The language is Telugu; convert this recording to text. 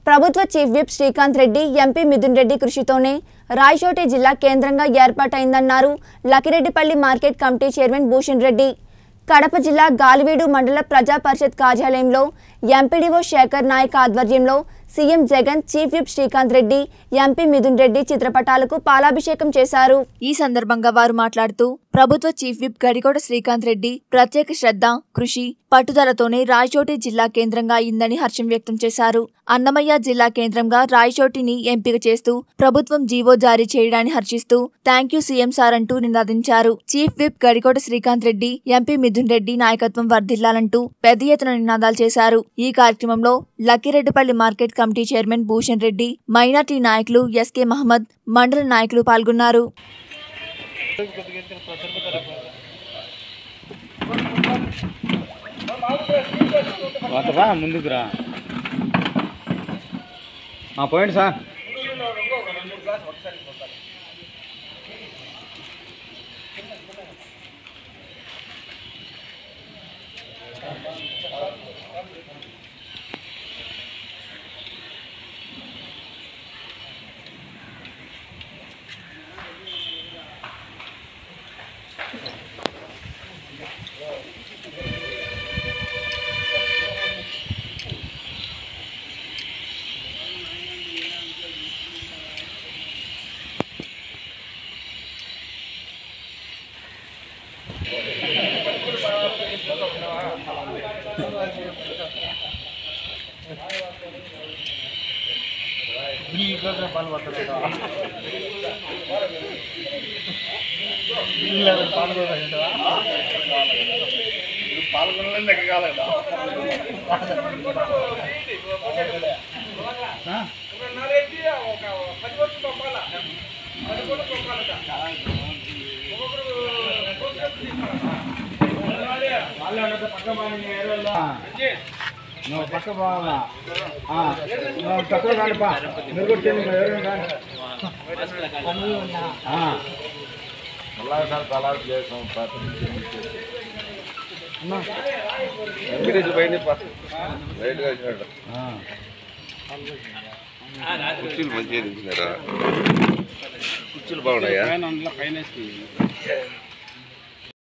ప్రభుత్వ chief whip Srikanth Reddy MP Mithun Reddy కృషితోనే రాయచోటి జిల్లా కేంద్రంగా ఏర్పాటైందన్నారు Lakkireddipalli market committee chairman Bhushan Reddy Kadapa జిల్లా గాలివీడు మండల ప్రజా పరిషత్ కార్యాలయంలో ఎంపీడీఓ శేఖర్ నాయక్ ఆధ్వర్యంలో CM Jagan chief whip Srikanth Reddy MP Mithun Reddy చిత్రపటాలకు పాలాభిషేకం చేశారు ఈ సందర్భంగా వారు మాట్లాడుతూ ప్రభుత్వ చీఫ్ విప్ గడికోట శ్రీకాంత్ రెడ్డి ప్రత్యేక శ్రద్ధ కృషి పట్టుదలతోనే రాయచోటి జిల్లా కేంద్రంగా అయిందని హర్షం వ్యక్తం చేశారు అన్నమయ్య జిల్లా కేంద్రంగా రాయచోటిని ఎంపిక చేస్తూ ప్రభుత్వం జీవో జారీ చేయడాన్ని హర్షిస్తూ థ్యాంక్ యూ సీఎం సార్ అంటూ నినాదించారు chief whip Gadikota Srikanth Reddy MP Mithun Reddy నాయకత్వం వర్ధిల్లాలంటూ పెద్ద ఎత్తున నినాదాలు చేశారు ఈ కార్యక్రమంలో Lakkireddipalli market committee chairman Bhushan Reddy minority నాయకులు ఎస్కే మహమ్మద్ మండల నాయకులు పాల్గొన్నారు అతవా ముందుకు రా ఆ, పోయండి సార్ నువ్వు పక్క పోవాలా ఆ, నువ్వు పక్కన రాండి పా మీరు కూడా చేయండి, మీరు ఎవరైనా రాండి. ఆ, ఆ. కుర్చీలు మంచిగా దించినారా కుర్చీలు బాగున్నాయా పైన అందులో పైన వేసుకుంది.